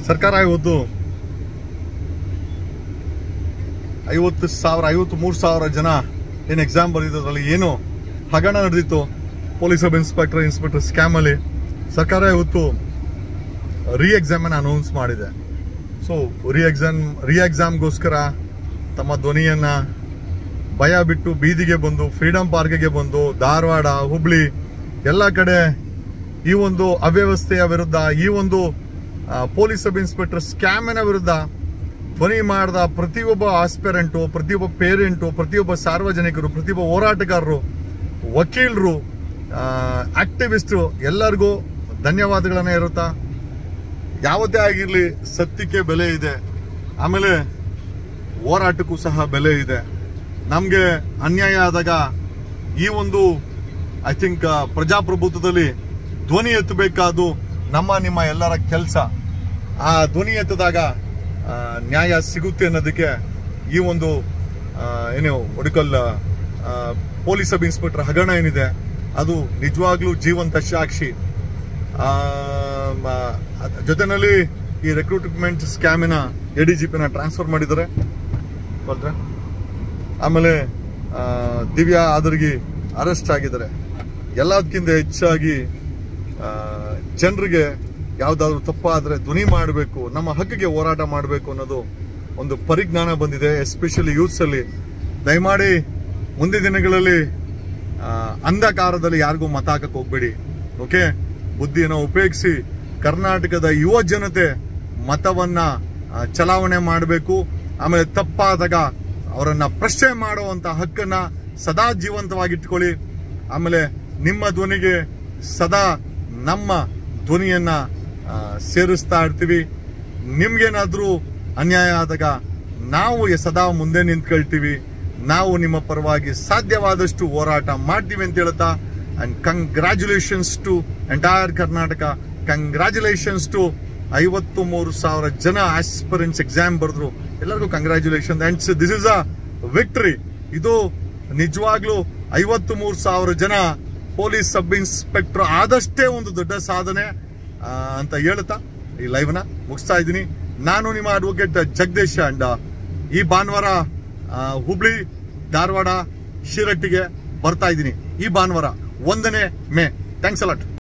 ಸರ್ಕಾರ ಇವತ್ತು ಐವತ್ತು ಸಾವಿರ ಐವತ್ತು ಮೂರು ಸಾವಿರ ಜನ ಏನು ಎಕ್ಸಾಮ್ ಬರೆದಿದ್ರಲ್ಲಿ ಏನು ಹಗರಣ ನಡೆದಿತ್ತು ಪೊಲೀಸ್ ಸಬ್ ಇನ್ಸ್ಪೆಕ್ಟರ್ ಇನ್ಸ್ಪೆಕ್ಟರ್ ಸ್ಕ್ಯಾಮಲ್ಲಿ ಸರ್ಕಾರ ಇವತ್ತು ರೀ ಎಕ್ಸಾಮನ್ನು ಅನೌನ್ಸ್ ಮಾಡಿದೆ ಸೊ ರೀ ಎಕ್ಸಾಮ್ ರೀ ಎಕ್ಸಾಮ್ಗೋಸ್ಕರ ತಮ್ಮ ಧ್ವನಿಯನ್ನ ಭಯ ಬಿಟ್ಟು ಬೀದಿಗೆ ಬಂದು ಫ್ರೀಡಂ ಪಾರ್ಕ್ಗೆ ಬಂದು ಧಾರವಾಡ ಹುಬ್ಳಿ ಎಲ್ಲ ಕಡೆ ಈ ಒಂದು ಅವ್ಯವಸ್ಥೆಯ ವಿರುದ್ಧ ಈ ಒಂದು ಆ, ಪೊಲೀಸ್ ಸಬ್ ಇನ್ಸ್ಪೆಕ್ಟರ್ ಸ್ಕ್ಯಾಮಿನ ವಿರುದ್ಧ ಧ್ವನಿ ಮಾಡಿದ ಪ್ರತಿಯೊಬ್ಬ ಆಸ್ಪೆರೆಂಟು ಪ್ರತಿಯೊಬ್ಬ ಪೇರೆಂಟು ಪ್ರತಿಯೊಬ್ಬ ಸಾರ್ವಜನಿಕರು ಪ್ರತಿಯೊಬ್ಬ ಹೋರಾಟಗಾರರು ವಕೀಲರು ಆಕ್ಟಿವಿಸ್ಟು ಎಲ್ಲರಿಗೂ ಧನ್ಯವಾದಗಳನ್ನ ಇರುತ್ತಾ ಯಾವುದೇ ಆಗಿರಲಿ ಸತ್ಯಕ್ಕೆ ಬೆಲೆ ಇದೆ ಆಮೇಲೆ ಹೋರಾಟಕ್ಕೂ ಸಹ ಬೆಲೆ ಇದೆ ನಮಗೆ ಅನ್ಯಾಯ ಆದಾಗ ಈ ಒಂದು ಐ ಥಿಂಕ್ ಪ್ರಜಾಪ್ರಭುತ್ವದಲ್ಲಿ ಧ್ವನಿ ಎತ್ತಬೇಕಾದ್ದು ನಮ್ಮ ನಿಮ್ಮ ಎಲ್ಲರ ಕೆಲಸ ಆ ಧ್ವನಿ ಎತ್ತದಾಗ ಆ, ನ್ಯಾಯ ಸಿಗುತ್ತೆ ಅನ್ನೋದಕ್ಕೆ ಈ ಒಂದು ಆ, ಏನು ಒಡಿಕಲ್ ಪೊಲೀಸ್ ಸಬ್ ಇನ್ಸ್ಪೆಕ್ಟರ್ ಹಗರಣ ಏನಿದೆ ಅದು ನಿಜವಾಗ್ಲೂ ಜೀವಂತ ಸಾಕ್ಷಿ ಆ, ಮ- ಅದ್- ಜೊತೆನಲ್ಲಿ ಈ ರೆಕ್ರೂಟ್ಮೆಂಟ್ ಸ್ಕ್ಯಾಮಿನ ಎ ಡಿ ಜಿ ಪಿನ ಟ್ರಾನ್ಸ್ಫರ್ ಮಾಡಿದ್ದಾರೆ ಗೊತ್ತಾ? ಆಮೇಲೆ ಆ, ದಿವ್ಯಾ ಆದರ್ಗಿ ಅರೆಸ್ಟ್ ಆಗಿದ್ದಾರೆ ಎಲ್ಲದಕ್ಕಿಂತ ಹೆಚ್ಚಾಗಿ ಜನರಿಗೆ ಯಾವ್ದಾದ್ರು ತಪ್ಪಾದ್ರೆ ಧ್ವನಿ ಮಾಡಬೇಕು ನಮ್ಮ ಹಕ್ಕಿಗೆ ಹೋರಾಟ ಮಾಡಬೇಕು ಅನ್ನೋದು ಒಂದು ಪರಿಜ್ಞಾನ ಬಂದಿದೆ ಎಸ್ಪೆಷಲಿ ಯೂತ್ಸ್ ಅಲ್ಲಿ ದಯಮಾಡಿ ಮುಂದಿನ ದಿನಗಳಲ್ಲಿ ಆ, ಅಂಧಕಾರದಲ್ಲಿ ಯಾರಿಗೂ ಮತ ಹಾಕಕ್ ಹೋಗ್ಬೇಡಿ ಓಕೆ ಬುದ್ಧಿಯನ್ನು ಉಪಯೋಗಿಸಿ ಕರ್ನಾಟಕದ ಯುವ ಜನತೆ ಮತವನ್ನ ಆ, ಚಲಾವಣೆ ಮಾಡಬೇಕು ಆಮೇಲೆ ತಪ್ಪಾದಾಗ ಅವರನ್ನ ಪ್ರಶ್ನೆ ಮಾಡುವಂತ ಹಕ್ಕನ್ನ ಸದಾ ಜೀವಂತವಾಗಿಟ್ಕೊಳ್ಳಿ ಆಮೇಲೆ ನಿಮ್ಮ ಧ್ವನಿಗೆ ಸದಾ ನಮ್ಮ ಧ್ವನಿಯನ್ನ ಆ, ಸೇರಿಸ್ತಾ ಇರ್ತೀವಿ ನಿಮ್ಗೇನಾದ್ರೂ ಅನ್ಯಾಯ ಆದಾಗ ನಾವು ಸದಾ ಮುಂದೆ ನಿಂತ್ಕೊಳ್ತೀವಿ ನಾವು ನಿಮ್ಮ ಪರವಾಗಿ ಸಾಧ್ಯವಾದಷ್ಟು ಹೋರಾಟ ಮಾಡ್ತೀವಿ ಅಂತ ಹೇಳ್ತಾ and congratulations to entire Karnataka congratulations to ಐವತ್ತು ಮೂರು ಸಾವಿರ ಜನ ಆಸ್ಪಿರೆಂಟ್ಸ್ ಎಕ್ಸಾಮ್ ಬರೆದ್ರು ಎಲ್ಲರಿಗೂ congratulation and this is a victory ಇದು ನಿಜವಾಗ್ಲೂ ಐವತ್ತು ಮೂರು ಸಾವಿರ ಜನ ಪೊಲೀಸ್ ಸಬ್ ಇನ್ಸ್ಪೆಕ್ಟರ್ ಆದಷ್ಟೇ ಒಂದು ದೊಡ್ಡ ಸಾಧನೆ ಆ, ಅಂತ ಹೇಳ್ತಾ ಈ ಲೈವ್ ನ ಮುಗಿಸ್ತಾ ಇದ್ದೀನಿ ನಾನು ನಿಮ್ಮ ಅಡ್ವೊಕೇಟ್ ಜಗದೀಶ್ ಅಂಡ್ ಈ ಭಾನುವಾರ ಆ, ಹುಬ್ಳಿ ಧಾರವಾಡ ಶಿರಟ್ಟಿಗೆ ಬರ್ತಾ ಇದ್ದೀನಿ ಈ ಭಾನುವಾರ ಒಂದನೇ ಮೇ ಥ್ಯಾಂಕ್ಸ್ ಅಲಾಟ್